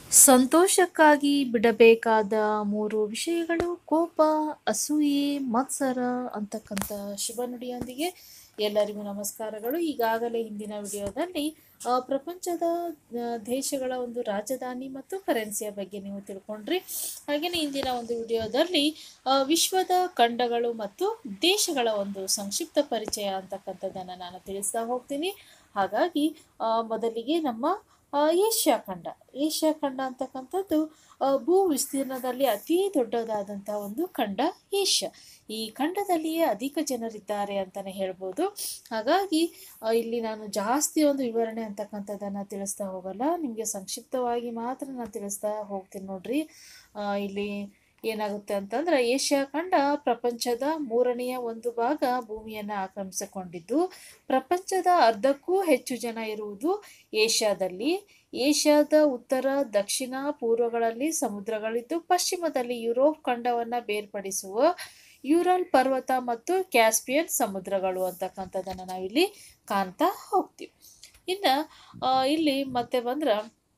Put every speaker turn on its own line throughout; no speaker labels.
ಸಂತೋಷಕ್ಕಾಗಿ ಬಿಡಬೇಕಾದ ಮೂರು ವಿಷಯಗಳು ಕೋಪ ಅಸೂಯೆ ಮತ್ಸರ ಅಂತಕ್ಕಂಥ ಶುಭ ನುಡಿಯೊಂದಿಗೆ ಎಲ್ಲರಿಗೂ ನಮಸ್ಕಾರಗಳು ಈಗಾಗಲೇ ಹಿಂದಿನ ವಿಡಿಯೋದಲ್ಲಿ ಆ, ಪ್ರಪಂಚದ ಆ, ದೇಶಗಳ ಒಂದು ರಾಜಧಾನಿ ಮತ್ತು ಕರೆನ್ಸಿಯ ಬಗ್ಗೆ ನೀವು ತಿಳ್ಕೊಂಡ್ರಿ ಹಾಗೆಯೇ ಇಂದಿನ ಒಂದು ವಿಡಿಯೋದಲ್ಲಿ ಆ, ವಿಶ್ವದ ಖಂಡಗಳು ಮತ್ತು ದೇಶಗಳ ಒಂದು ಸಂಕ್ಷಿಪ್ತ ಪರಿಚಯ ಅಂತಕ್ಕಂಥದ್ದನ್ನು ನಾನು ತಿಳಿಸ್ತಾ ಹೋಗ್ತೀನಿ ಹಾಗಾಗಿ ಆ, ಮೊದಲಿಗೆ ನಮ್ಮ ಆ, ಏಷ್ಯಾ ಖಂಡ ಏಷ್ಯಾ ಖಂಡ ಅಂತಕ್ಕಂಥದ್ದು ಆ, ಭೂ ವಿಸ್ತೀರ್ಣದಲ್ಲಿ ಅತಿ ದೊಡ್ಡದಾದಂಥ ಒಂದು ಖಂಡ ಏಷ್ಯಾ ಈ ಖಂಡದಲ್ಲಿಯೇ ಅಧಿಕ ಜನರಿದ್ದಾರೆ ಅಂತಲೇ ಹೇಳ್ಬೋದು ಹಾಗಾಗಿ ಆ, ಇಲ್ಲಿ ನಾನು ಜಾಸ್ತಿ ಒಂದು ವಿವರಣೆ ಅಂತಕ್ಕಂಥದ್ದನ್ನು ತಿಳಿಸ್ತಾ ಹೋಗಲ್ಲ ನಿಮಗೆ ಸಂಕ್ಷಿಪ್ತವಾಗಿ ಮಾತ್ರ ನಾನು ತಿಳಿಸ್ತಾ ಹೋಗ್ತೀನಿ ನೋಡ್ರಿ ಆ, ಇಲ್ಲಿ ಏನಾಗುತ್ತೆ ಅಂತಂದ್ರೆ ಏಷ್ಯಾ ಖಂಡ ಪ್ರಪಂಚದ ಮೂರನೆಯ ಒಂದು ಭಾಗ ಭೂಮಿಯನ್ನು ಆಕ್ರಮಿಸಿಕೊಂಡಿದ್ದು ಪ್ರಪಂಚದ ಅರ್ಧಕ್ಕೂ ಹೆಚ್ಚು ಜನ ಇರುವುದು ಏಷ್ಯಾದಲ್ಲಿ ಏಷ್ಯಾದ ಉತ್ತರ ದಕ್ಷಿಣ ಪೂರ್ವಗಳಲ್ಲಿ ಸಮುದ್ರಗಳಿದ್ದು ಪಶ್ಚಿಮದಲ್ಲಿ ಯುರೋಪ್ ಖಂಡವನ್ನು ಬೇರ್ಪಡಿಸುವ ಯೂರಲ್ ಪರ್ವತ ಮತ್ತು ಕ್ಯಾಸ್ಪಿಯನ್ ಸಮುದ್ರಗಳು ಅಂತಕ್ಕಂಥದ್ದನ್ನು ನಾವಿಲ್ಲಿ ಕಾಣ್ತಾ ಹೋಗ್ತೀವಿ ಇನ್ನು ಆ, ಇಲ್ಲಿ ಮತ್ತೆ ಬಂದ್ರೆ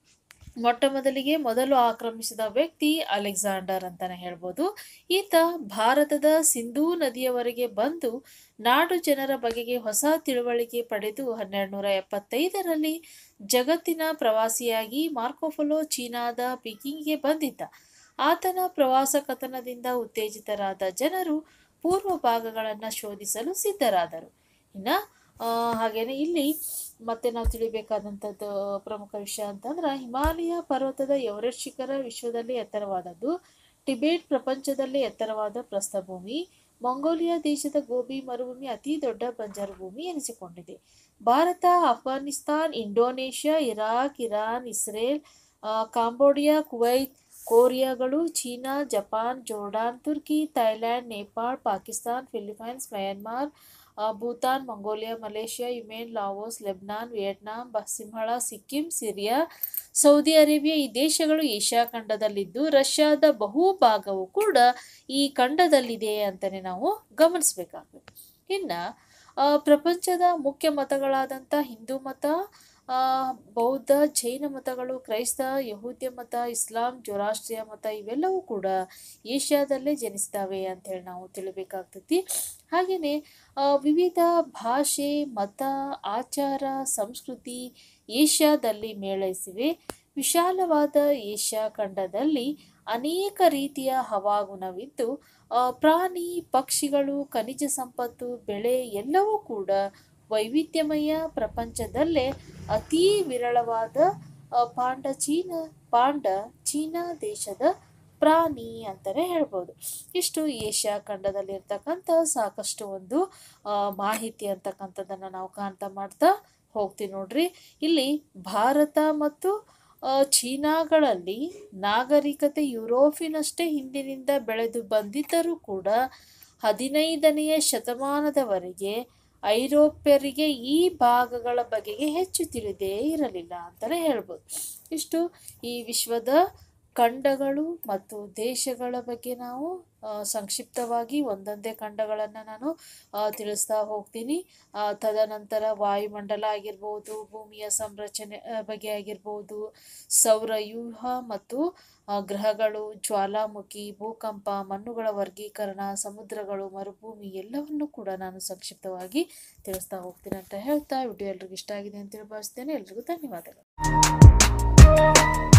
ಮೊಟ್ಟ ಮೊದಲಿಗೆ ಮೊದಲು ಆಕ್ರಮಿಸಿದ ವ್ಯಕ್ತಿ ಅಲೆಕ್ಸಾಂಡರ್ ಅಂತಾನೆ ಹೇಳ್ಬೋದು ಈತ ಭಾರತದ ಸಿಂಧೂ ನದಿಯವರೆಗೆ ಬಂದು ನಾಡು ಜನರ ಬಗೆಗೆ ಹೊಸ ತಿಳುವಳಿಕೆ ಪಡೆದು ಹನ್ನೆರಡು ನೂರ ಎಪ್ಪತ್ತೈದರಲ್ಲಿ ಜಗತ್ತಿನ ಪ್ರವಾಸಿಯಾಗಿ ಮಾರ್ಕೋಫೊಲೋ ಚೀನಾದ ಪೀಕಿಂಗ್ಗೆ ಬಂದಿದ್ದ ಆತನ ಪ್ರವಾಸ ಕಥನದಿಂದ ಉತ್ತೇಜಿತರಾದ ಜನರು ಪೂರ್ವ ಭಾಗಗಳನ್ನು ಶೋಧಿಸಲು ಸಿದ್ಧರಾದರು ಇನ್ನು ಹಾಗೇನೆ ಇಲ್ಲಿ ಮತ್ತೆ ನಾವು ತಿಳಿಬೇಕಾದಂಥದ್ದು ಪ್ರಮುಖ ವಿಷಯ ಅಂತಂದ್ರೆ ಹಿಮಾಲಯ ಪರ್ವತದ ಎವರೆಸ್ಟ್ ಶಿಖರ ವಿಶ್ವದಲ್ಲಿ ಎತ್ತರವಾದದ್ದು ಟಿಬೇಟ್ ಪ್ರಪಂಚದಲ್ಲೇ ಎತ್ತರವಾದ ಪ್ರಸ್ಥಭೂಮಿ ಮಂಗೋಲಿಯಾ ದೇಶದ ಗೋಬಿ ಮರುಭೂಮಿ ಅತಿ ದೊಡ್ಡ ಬಂಜರು ಭೂಮಿ ಎನಿಸಿಕೊಂಡಿದೆ Bharat Afghanistan Indonesia Iraq Iran Israel ಆ, ಕಾಂಬೋಡಿಯಾ ಕುವೈತ್ ಕೊರಿಯಾಗಳು ಚೀನಾ ಜಪಾನ್ ಜೋರ್ಡಾನ್ ತುರ್ಕಿ Thailand Nepal Pakistan Philippines Myanmar ಆ, Bhutan Mongolia Malaysia Yemen Laos Lebanon Vietnam ಬ- Sinhala Sikkim Syria Saudi Arabia ಈ ದೇಶಗಳು ಏಷ್ಯಾ ಖಂಡದಲ್ಲಿದ್ದು ರಷ್ಯಾದ ಬಹು ಭಾಗವು ಕೂಡ ಈ ಖಂಡದಲ್ಲಿದೆ ಅಂತಲೇ ನಾವು ಗಮನಿಸಬೇಕಾಗುತ್ತೆ ಇನ್ನು ಆ, ಪ್ರಪಂಚದ ಮುಖ್ಯ ಮತಗಳಾದಂಥ ಹಿಂದೂ ಮತ ಆ, ಬೌದ್ಧ ಜೈನ ಮತಗಳು ಕ್ರೈಸ್ತ ಯಹೂದ್ಯ ಮತ ಇಸ್ಲಾಂ ಜೊರಾಷ್ಟ್ರಿಯ ಮತ ಇವೆಲ್ಲವೂ ಕೂಡ ಏಷ್ಯಾದಲ್ಲೇ ಜನಿಸಿದಾವೆ ಅಂತೇಳಿ ನಾವು ತಿಳಿಬೇಕಾಗ್ತೈತಿ ಹಾಗೆಯೇ ವಿವಿಧ ಭಾಷೆ ಮತ ಆಚಾರ ಸಂಸ್ಕೃತಿ ಏಷ್ಯಾದಲ್ಲಿ ಮೇಳೈಸಿವೆ ವಿಶಾಲವಾದ ಏಷ್ಯಾ ಖಂಡದಲ್ಲಿ ಅನೇಕ ರೀತಿಯ ಹವಾಗುಣವಿದ್ದು ಆ, ಪ್ರಾಣಿ ಪಕ್ಷಿಗಳು ಖನಿಜ ಸಂಪತ್ತು ಬೆಳೆ ಎಲ್ಲವೂ ಕೂಡ ವೈವಿಧ್ಯಮಯ ಪ್ರಪಂಚದಲ್ಲೇ ಅತೀ ವಿರಳವಾದ ಆ, ಪಾಂಡ ಚೀನಾ ಪಾಂಡ ಚೀನಾ ದೇಶದ ಪ್ರಾಣಿ ಅಂತಲೇ ಹೇಳ್ಬೋದು ಇಷ್ಟು ಏಷ್ಯಾ ಖಂಡದಲ್ಲಿರ್ತಕ್ಕಂಥ ಸಾಕಷ್ಟು ಒಂದು ಆ, ಮಾಹಿತಿ ಅಂತಕ್ಕಂಥದ್ದನ್ನು ನಾವು ಕಾಣ್ತಾ ಮಾಡ್ತಾ ಹೋಗ್ತೀವಿ ನೋಡ್ರಿ ಇಲ್ಲಿ ಭಾರತ ಮತ್ತು ಆ, ಚೀನಾಗಳಲ್ಲಿ ನಾಗರಿಕತೆ ಯುರೋಪಿನಷ್ಟೇ ಹಿಂದಿನಿಂದ ಬೆಳೆದು ಬಂದಿದ್ದರೂ ಕೂಡ ಹದಿನೈದನೆಯ ಶತಮಾನದವರೆಗೆ ಐರೋಪ್ಯರಿಗೆ ಈ ಭಾಗಗಳ ಬಗೆಗೆ ಹೆಚ್ಚು ತಿಳಿದೇ ಇರಲಿಲ್ಲ ಅಂತಲೇ ಹೇಳ್ಬೋದು ಇಷ್ಟು ಈ ವಿಶ್ವದ ಖಂಡಗಳು ಮತ್ತು ದೇಶಗಳ ಬಗ್ಗೆ ನಾವು ಆ, ಸಂಕ್ಷಿಪ್ತವಾಗಿ ಒಂದೊಂದೇ ಖಂಡಗಳನ್ನು ನಾನು ಆ, ತಿಳಿಸ್ತಾ ಹೋಗ್ತೀನಿ ಆ, ತದನಂತರ ವಾಯುಮಂಡಲ ಆಗಿರ್ಬೋದು ಭೂಮಿಯ ಸಂರಚನೆ ಆ, ಬಗ್ಗೆ ಆಗಿರ್ಬೋದು ಸೌರವ್ಯೂಹ ಮತ್ತು ಆ, ಗ್ರಹಗಳು ಜ್ವಾಲಾಮುಖಿ ಭೂಕಂಪ ಮಣ್ಣುಗಳ ವರ್ಗೀಕರಣ ಸಮುದ್ರಗಳು ಮರುಭೂಮಿ ಎಲ್ಲವನ್ನು ಕೂಡ ನಾನು ಸಂಕ್ಷಿಪ್ತವಾಗಿ ತಿಳಿಸ್ತಾ ಹೋಗ್ತೀನಿ ಅಂತ ಹೇಳ್ತಾ ವಿಡಿಯೋ ಎಲ್ರಿಗೂ ಇಷ್ಟ ಆಗಿದೆ ಅಂತ ಹೇಳಿ ಭಾವಿಸ್ತೇನೆ ಎಲ್ರಿಗೂ ಧನ್ಯವಾದಗಳು